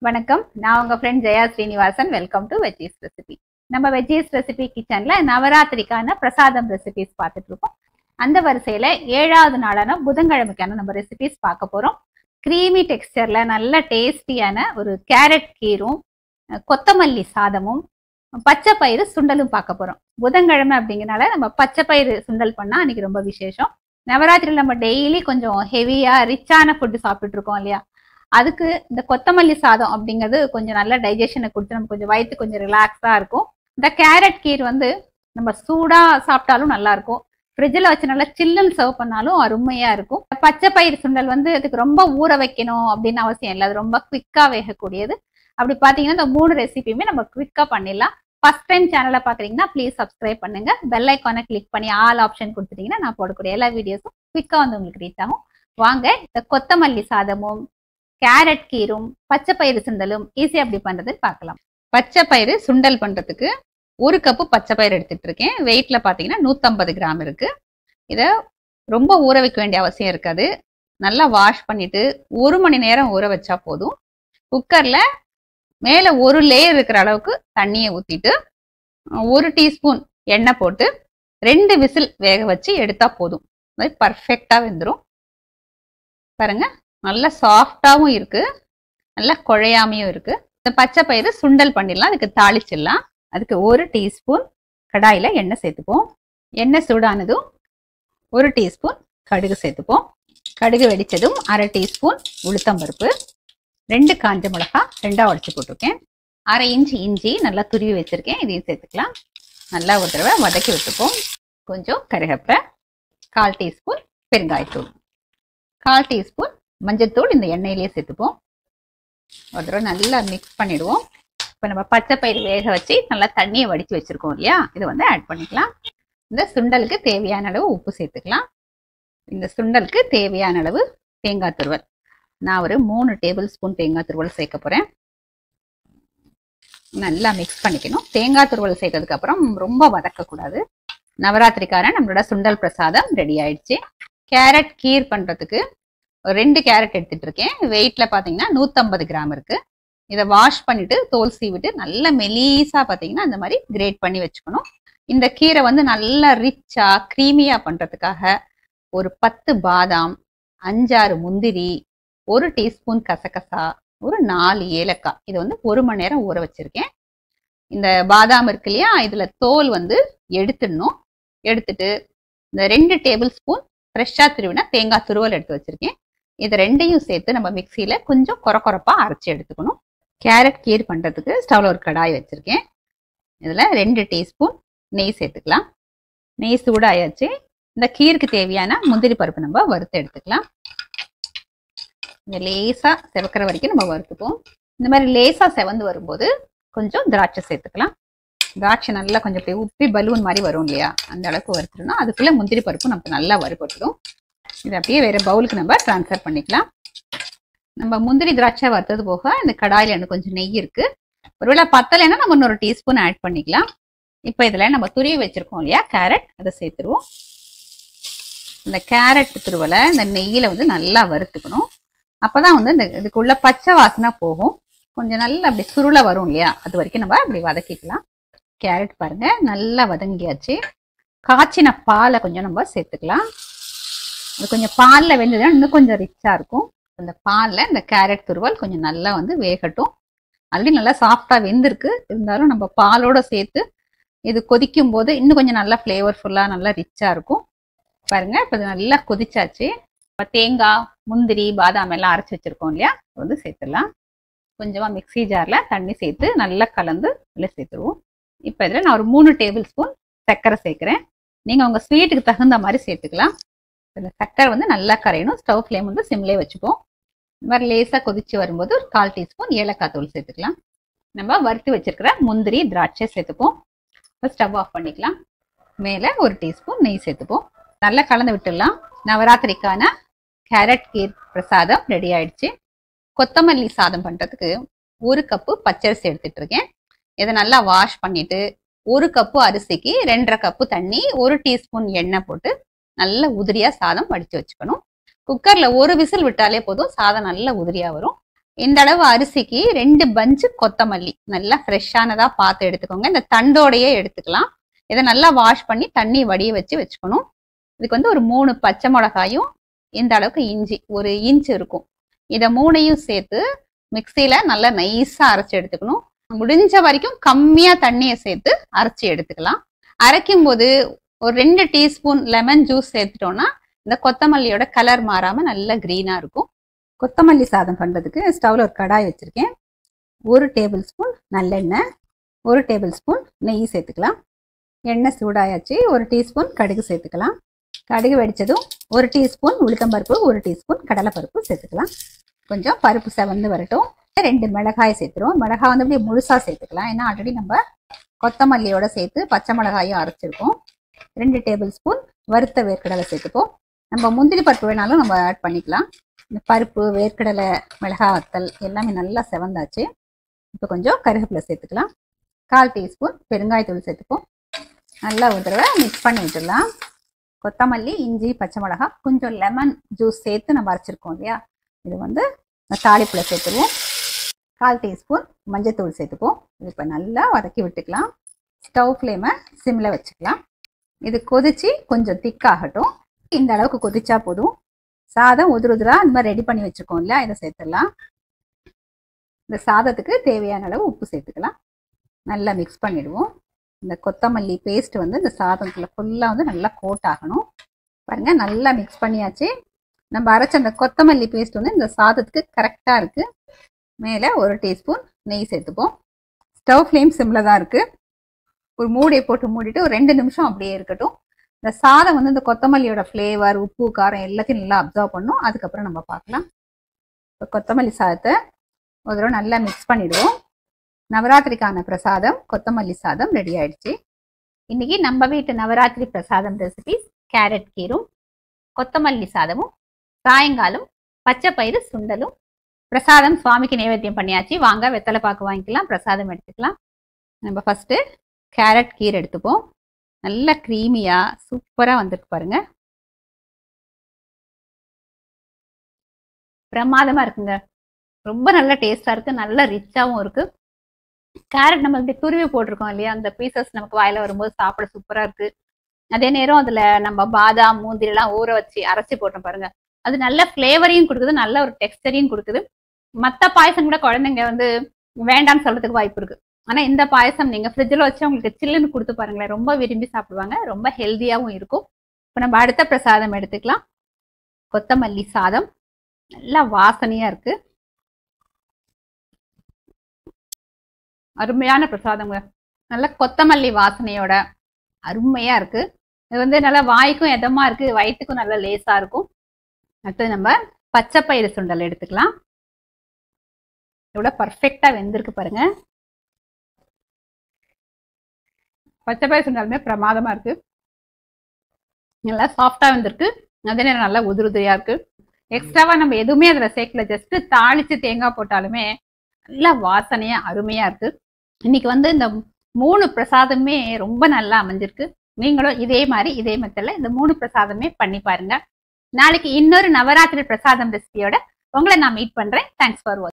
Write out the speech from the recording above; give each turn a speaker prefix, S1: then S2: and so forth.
S1: வணக்கம் நான் உங்க friend Jaya Srinivasan welcome to veggies recipe நம்ம வெஜ்ஜீஸ் ரெசிபி கிச்சன்ல நவராத்திரிக்கான பிரசாதம் ரெசிபிஸ் பார்த்துட்டு இருக்கோம் அந்த வரிசையில ஏழாவது நாளான புதன்கிழமைக்கான நம்ம ரெசிபிஸ் பார்க்க போறோம் க்ரீமி டெக்ஸ்டர்ல நல்ல டேஸ்டியான ஒரு கேரட் கீரும் அஹ் கொத்தமல்லி சாதமும் பச்சை பயிறு சுண்டலும் பார்க்க போறோம் புதன்கிழமை அப்படிங்கறனால நம்ம பச்சை பயிறு சுண்டல் பண்ணா அன்னைக்கு ரொம்ப விசேஷம் நவராத்திரியில் நம்ம டெய்லி கொஞ்சம் ஹெவியா ரிச்சான ஃபுட்டு சாப்பிட்டுட்டு இருக்கோம் இல்லையா அதுக்கு இந்த கொத்தமல்லி சாதம் அப்படிங்கிறது கொஞ்சம் நல்ல டைஜஷனை கொடுத்து நமக்கு கொஞ்சம் வயிற்று கொஞ்சம் ரிலாக்ஸாக இருக்கும் இந்த கேரட் கீர் வந்து நம்ம சூடாக சாப்பிட்டாலும் நல்லா இருக்கும் ஃப்ரிட்ஜில் வச்சு நல்லா சில்லுன்னு சர்வ் பண்ணாலும் அருமையாக இருக்கும் பச்சை பயிர் சுண்டல் வந்து அதுக்கு ரொம்ப ஊற வைக்கணும் அப்படின்னு அவசியம் இல்லை அது ரொம்ப குவிக்காக வேகக்கூடியது அப்படி பார்த்தீங்கன்னா இந்த மூணு ரெசிபியுமே நம்ம குவிக்காக பண்ணிடலாம் ஃபர்ஸ்ட் டைம் சேனலை பார்க்குறீங்கன்னா ப்ளீஸ் சப்ஸ்கிரைப் பண்ணுங்க பெல் ஐக்கானை கிளிக் பண்ணி ஆல் ஆப்ஷன் கொடுத்துட்டீங்கன்னா நான் போடக்கூடிய எல்லா வீடியோஸும் குவிக்காக வந்து உங்களுக்கு ரீச் ஆகும் வாங்க இந்த கொத்தமல்லி சாதமும் கேரட் கீரும் பச்சை பயிறு சுண்டலும் ஈஸியா எப்படி பண்றதுன்னு பார்க்கலாம் பச்சை பயிறு சுண்டல் பண்றதுக்கு ஒரு கப்பு பச்சை பயிறு எடுத்துட்டு இருக்கேன் வெயிட்ல பாத்தீங்கன்னா நூத்தம்பது கிராம் இருக்கு இத ரொம்ப ஊற வைக்க வேண்டிய அவசியம் இருக்காது நல்லா வாஷ் பண்ணிட்டு ஒரு மணி நேரம் ஊற வச்சா போதும் குக்கர்ல மேல ஒரு லேயர் இருக்கிற அளவுக்கு தண்ணியை ஊத்திட்டு ஒரு டீஸ்பூன் எண்ணெய் போட்டு ரெண்டு விசில் வேக வச்சு எடுத்தா போதும் பர்ஃபெக்டா வெந்துடும் பாருங்க நல்லா சாஃப்டாகவும் இருக்கு நல்லா குழையாமையும் இருக்கு இந்த பச்சை பயிறு சுண்டல் பண்ணிடலாம் அதுக்கு தாளிச்சிடலாம் அதுக்கு ஒரு டீஸ்பூன் கடாயில எண்ணெய் சேர்த்துப்போம் எண்ணெய் சூடானதும் ஒரு டீஸ்பூன் கடுகு சேர்த்துப்போம் கடுகு வெடிச்சதும் அரை டீஸ்பூன் உளுத்தம்பருப்பு ரெண்டு காஞ்ச மிளகா ரெண்டா உடச்சி போட்டிருக்கேன் அரை இன்ச்சு இஞ்சி நல்லா துருவி வச்சிருக்கேன் இதையும் சேர்த்துக்கலாம் நல்லா ஒரு தடவை வதக்கி விட்டுப்போம் கொஞ்சம் கருகப்பை கால் டீஸ்பூன் பெருங்காயத்தூள் கால் டீஸ்பூன் மஞ்சத்தூள் இந்த எண்ணெயிலேயே சேர்த்துப்போம் ஒரு தடவை நல்லா மிக்ஸ் பண்ணிடுவோம் இப்போ நம்ம பச்சை பயிர் வேக வச்சு நல்லா தண்ணியை வடித்து வச்சுருக்கோம் இல்லையா இதை வந்து ஆட் பண்ணிக்கலாம் இந்த சுண்டலுக்கு தேவையான அளவு உப்பு சேர்த்துக்கலாம் இந்த சுண்டலுக்கு தேவையான அளவு தேங்காய் துருவல் நான் ஒரு மூணு டேபிள் ஸ்பூன் தேங்காய் துருவல் சேர்க்க போகிறேன் நல்லா மிக்ஸ் பண்ணிக்கணும் தேங்காய் துருவல் சேர்த்ததுக்கு அப்புறம் ரொம்ப வதக்கக்கூடாது நவராத்திரிக்கான நம்மளோட சுண்டல் பிரசாதம் ரெடி ஆயிடுச்சு கேரட் கீர் பண்ணுறதுக்கு ஒரு ரெண்டு கேரட் எடுத்துட்டு இருக்கேன் வெயிட்ல பாத்தீங்கன்னா நூத்தம்பது கிராம் இருக்கு இதை வாஷ் பண்ணிட்டு தோல் சீவிட்டு நல்ல மெலீஸா பாத்தீங்கன்னா அந்த மாதிரி கிரேட் பண்ணி வச்சுக்கணும் இந்த கீரை வந்து நல்லா ரிச்சா க்ரீமியா பண்றதுக்காக ஒரு பத்து பாதாம் அஞ்சாறு முந்திரி ஒரு டீஸ்பூன் கசகசா ஒரு நாலு ஏலக்காய் இது வந்து ஒரு மணி நேரம் ஊற வச்சிருக்கேன் இந்த பாதாம் இருக்கு இல்லையா இதுல தோல் வந்து எடுத்துடணும் எடுத்துட்டு இந்த ரெண்டு டேபிள் ஸ்பூன் ஃப்ரெஷ்ஷாக திருவினா தேங்காய் துருவல் எடுத்து வச்சிருக்கேன் இது ரெண்டையும் சேர்த்து நம்ம மிக்சியில கொஞ்சம் கொர கொரப்பா அரைச்சி எடுத்துக்கணும் கேரட் கீர் பண்றதுக்கு ஸ்டவ்ல ஒரு கடாய் வச்சிருக்கேன் இதுல ரெண்டு டீஸ்பூன் நெய் சேர்த்துக்கலாம் நெய் சூடாயாச்சு இந்த கீருக்கு தேவையான முந்திரி பருப்பு நம்ம வறுத்து எடுத்துக்கலாம் இந்த லேசா செவக்கிற வரைக்கும் நம்ம வறுத்துப்போம் இந்த மாதிரி லேசா செவந்து வரும்போது கொஞ்சம் திராட்சை சேர்த்துக்கலாம் திராட்சை நல்லா கொஞ்சம் அப்படியே உப்பி பலூன் மாதிரி வரும் இல்லையா அந்த அளவுக்கு வறுத்துட்டோம்னா அதுக்குள்ள முந்திரி பருப்பு நமக்கு நல்லா வறுபட்டுடும் இதை அப்படியே வேற பவுலுக்கு நம்ம ட்ரான்ஸ்ஃபர் பண்ணிக்கலாம் நம்ம முந்திரி திராட்சை வறுத்தது போக இந்த கடாயில எனக்கு கொஞ்சம் நெய் இருக்கு ஒருவேளை பத்தலைன்னா நம்ம இன்னொரு டீஸ்பூன் ஆட் பண்ணிக்கலாம் இப்போ இதுல நம்ம துருவி வச்சிருக்கோம் இல்லையா கேரட் அதை சேர்த்துருவோம் இந்த கேரட் துருவலை இந்த நெய்யில வந்து நல்லா வறுத்துக்கணும் அப்பதான் வந்து இந்த இதுக்குள்ள பச்சை வாசனை போகும் கொஞ்சம் நல்லா அப்படி சுருளை வரும் இல்லையா அது வரைக்கும் நம்ம அப்படி வதக்கிக்கலாம் கேரட் பாருங்க நல்லா வதங்கியாச்சு காய்ச்சின பாலை கொஞ்சம் நம்ம சேர்த்துக்கலாம் அது கொஞ்சம் பாலில் வெந்ததுன்னா இன்னும் கொஞ்சம் ரிச்சாக இருக்கும் அந்த பாலில் இந்த கேரட் துருவல் கொஞ்சம் நல்லா வந்து வேகட்டும் ஆல்ரெடி நல்லா சாஃப்டாக வெந்திருக்கு இருந்தாலும் நம்ம பாலோட சேர்த்து இது கொதிக்கும் போது இன்னும் கொஞ்சம் நல்லா ஃப்ளேவர்ஃபுல்லாக நல்லா ரிச்சாக இருக்கும் பாருங்க இப்போ இது நல்லா கொதிச்சாச்சு இப்போ தேங்காய் முந்திரி பாதாம் எல்லாம் அரைச்சி வச்சிருக்கோம் இல்லையா வந்து சேர்த்துடலாம் கொஞ்சமாக மிக்ஸி ஜாரில் தண்ணி சேர்த்து நல்லா கலந்து உள்ள சேர்த்துருவோம் இப்போ இதில் நான் ஒரு மூணு டேபிள் ஸ்பூன் சர்க்கரை சேர்க்குறேன் நீங்கள் உங்கள் ஸ்வீட்டுக்கு தகுந்த மாதிரி சேர்த்துக்கலாம் இந்த சர்க்கரை வந்து நல்லா கரையணும் ஸ்டவ் ஃப்ளேம் வந்து சிம்லே வச்சுப்போம் இந்த மாதிரி லேசாக கொதிச்சு வரும்போது ஒரு கால் டீஸ்பூன் ஏலக்காய் தூள் சேர்த்துக்கலாம் நம்ம வறுத்து வச்சிருக்கிற முந்திரி திராட்சை சேர்த்துப்போம் இப்போ ஸ்டவ் ஆஃப் பண்ணிக்கலாம் மேலே ஒரு டீஸ்பூன் நெய் சேர்த்துப்போம் நல்லா கலந்து விட்டுடலாம் நவராத்திரிக்கான கேரட் கீர் பிரசாதம் ரெடி ஆயிடுச்சு கொத்தமல்லி சாதம் பண்ணுறதுக்கு ஒரு கப்பு பச்சரிசி எடுத்துட்டு இருக்கேன் இதை நல்லா வாஷ் பண்ணிட்டு ஒரு கப்பு அரிசிக்கு ரெண்டரை கப்பு தண்ணி ஒரு டீஸ்பூன் எண்ணெய் போட்டு நல்ல உதிரியா சாதம் வடிச்சு வச்சுக்கணும் குக்கர்ல ஒரு விசில் விட்டாலே போதும் சாதம் நல்ல உதிரியா வரும் இந்த அளவு அரிசிக்கு ரெண்டு பஞ்சு கொத்தமல்லி நல்லா ஃப்ரெஷ்ஷானதா பார்த்து எடுத்துக்கோங்க இந்த தண்டோடையே எடுத்துக்கலாம் இதை நல்லா வாஷ் பண்ணி தண்ணி வடிய வச்சு வச்சுக்கணும் இதுக்கு வந்து ஒரு மூணு பச்சை மிளகாயும் இந்த அளவுக்கு இஞ்சி ஒரு இன்ச் இருக்கும் இதை மூணையும் சேர்த்து மிக்சியில நல்லா நைஸா அரைச்சு எடுத்துக்கணும் முடிஞ்ச வரைக்கும் கம்மியா தண்ணியை சேர்த்து அரைச்சி எடுத்துக்கலாம் அரைக்கும் போது ஒரு ரெண்டு டீஸ்பூன் லெமன் ஜூஸ் சேர்த்துட்டோம்னா இந்த கொத்தமல்லியோட கலர் மாறாம நல்லா கிரீனா இருக்கும் கொத்தமல்லி சாதம் பண்றதுக்கு ஸ்டவ்ல ஒரு கடாய் வச்சிருக்கேன் ஒரு டேபிள் ஸ்பூன் நல்லெண்ணெய் ஒரு டேபிள் ஸ்பூன் நெய் சேர்த்துக்கலாம் எண்ணெய் சூடாயாச்சு ஒரு டீஸ்பூன் கடுகு சேர்த்துக்கலாம் கடுகு வெடிச்சதும் ஒரு டீஸ்பூன் உளுத்தம்பருப்பு ஒரு டீஸ்பூன் கடலைப்பருப்பு சேர்த்துக்கலாம் கொஞ்சம் பருப்பு செவந்து வரட்டும் ரெண்டு மிளகாய் சேர்த்துருவோம் மிளகாய் வந்து அப்படியே முழுசா சேர்த்துக்கலாம் ஏன்னா ஆல்ரெடி நம்ம கொத்தமல்லியோட சேர்த்து பச்சை மிளகாயும் அரைச்சிருக்கோம் ரெண்டு டேபிள் ஸ்பூன் வறுத்த வேர்க்கடலை சேர்த்துப்போம் நம்ம முந்திரி பருப்பு வேணாலும் நம்ம ஆட் பண்ணிக்கலாம் இந்த பருப்பு வேர்க்கடலை மிளகாய் வத்தல் எல்லாமே நல்லா செவந்தாச்சு இப்போ கொஞ்சம் கருவேப்பிலை சேர்த்துக்கலாம் கால் டீஸ்பூன் பெருங்காயத்தூள் சேர்த்துப்போம் நல்லா ஒரு தடவை மிக்ஸ் பண்ணி விட்டுடலாம் கொத்தமல்லி இஞ்சி பச்சை மிளகா கொஞ்சம் லெமன் ஜூஸ் சேர்த்து நம்ம அரைச்சிருக்கோம் இல்லையா இது வந்து தாளிப்பில் சேர்த்துருவோம் கால் டீஸ்பூன் மஞ்சத்தூள் சேர்த்துப்போம் இது இப்போ நல்லா வதக்கி விட்டுக்கலாம் ஸ்டவ் ஃப்ளேமை சிம்மில் வச்சுக்கலாம் இது கொதிச்சு கொஞ்சம் திக்காகட்டும் இந்த அளவுக்கு கொதிச்சா போதும் சாதம் உதிர உதிரா இந்த மாதிரி ரெடி பண்ணி வச்சுருக்கோம் இல்லையா இதை சேர்த்துடலாம் இந்த சாதத்துக்கு தேவையான அளவு உப்பு சேர்த்துக்கலாம் நல்லா மிக்ஸ் பண்ணிடுவோம் இந்த கொத்தமல்லி பேஸ்ட் வந்து இந்த சாதத்தில் ஃபுல்லாக வந்து நல்லா கோட் ஆகணும் பாருங்க நல்லா மிக்ஸ் பண்ணியாச்சு நம்ம அரைச்ச அந்த கொத்தமல்லி பேஸ்ட் வந்து இந்த சாதத்துக்கு கரெக்டாக இருக்குது மேலே ஒரு டீஸ்பூன் நெய் சேர்த்துப்போம் ஸ்டவ் ஃப்ளேம் சிம்மில் தான் இருக்குது ஒரு மூடியை போட்டு மூடிட்டு ஒரு ரெண்டு நிமிஷம் அப்படியே இருக்கட்டும் இந்த சாதம் வந்து இந்த கொத்தமல்லியோட ஃப்ளேவர் உப்பு காரம் எல்லாத்தையும் நல்லா அப்சர்வ் பண்ணும் அதுக்கப்புறம் நம்ம பார்க்கலாம் இப்போ கொத்தமல்லி சாதத்தை ஒரு தடவை நல்லா மிக்ஸ் பண்ணிடுவோம் நவராத்திரிக்கான பிரசாதம் கொத்தமல்லி சாதம் ரெடி ஆயிடுச்சு இன்னைக்கு நம்ம வீட்டு நவராத்திரி பிரசாதம் ரெசிபிஸ் கேரட் கீரும் கொத்தமல்லி சாதமும் சாயங்காலம் பச்சை பயிறு சுண்டலும் பிரசாதம் சுவாமிக்கு நைவேத்தியம் பண்ணியாச்சு வாங்க வெத்தலை பாக்கு வாங்கிக்கலாம் பிரசாதம் எடுத்துக்கலாம் நம்ம ஃபர்ஸ்ட் கேரட் கீரை எடுத்துப்போம் நல்ல க்ரீமியா சூப்பரா வந்துட்டு பாருங்க பிரமாதமா இருக்குங்க ரொம்ப நல்ல டேஸ்டா இருக்கு நல்ல ரிச்சாவும் இருக்கு கேரட் நம்ம இப்படி துருவி போட்டிருக்கோம் இல்லையா அந்த பீசஸ் நமக்கு வாயில வரும்போது சாப்பிட சூப்பரா இருக்கு அதே நேரம் அதுல நம்ம பாதாம் முந்திரி எல்லாம் ஊற வச்சு அரைச்சி போட்டோம் பாருங்க அது நல்ல ஃப்ளேவரையும் கொடுக்குது நல்ல ஒரு டெக்ஸ்டரையும் கொடுக்குது மத்த பாயசம் கூட குழந்தைங்க வந்து வேண்டாம்னு சொல்றதுக்கு வாய்ப்பு இருக்கு ஆனா இந்த பாயசம் நீங்க ஃப்ரிட்ஜில் வச்சு உங்களுக்கு சில்லுன்னு கொடுத்து பாருங்களேன் ரொம்ப விரும்பி சாப்பிடுவாங்க ரொம்ப ஹெல்த்தியாவும் இருக்கும் இப்போ நம்ம அடுத்த பிரசாதம் எடுத்துக்கலாம் கொத்தமல்லி சாதம் நல்லா வாசனையா இருக்கு அருமையான பிரசாதங்க நல்ல கொத்தமல்லி வாசனையோட அருமையா இருக்கு இது வந்து நல்லா வாய்க்கும் எதமா இருக்கு வயிற்றுக்கும் நல்லா லேசா இருக்கும் அடுத்து நம்ம பச்சை பயிறு சுண்டல் எடுத்துக்கலாம் எவ்வளவு பர்ஃபெக்டா வெந்திருக்கு பாருங்க பச்சை பயிறு சுண்டலுமே பிரமாதமா இருக்கு நல்லா சாஃப்டா வந்திருக்கு அதே நேரம் நல்லா உதிரி உதிரியா இருக்கு எக்ஸ்ட்ராவா நம்ம எதுவுமே அதுல சேர்க்கல ஜஸ்ட் தாளிச்சு தேங்காய் போட்டாலுமே நல்லா வாசனையா அருமையா இருக்கு இன்னைக்கு வந்து இந்த மூணு பிரசாதமே ரொம்ப நல்லா அமைஞ்சிருக்கு நீங்களும் இதே மாதிரி இதே மெத்தட்ல இந்த மூணு பிரசாதமே பண்ணி பாருங்க நாளைக்கு இன்னொரு நவராத்திரி பிரசாதம் ரெசிபியோட உங்களை நான் மீட் பண்றேன் தேங்க்ஸ் ஃபார் வாட்சிங்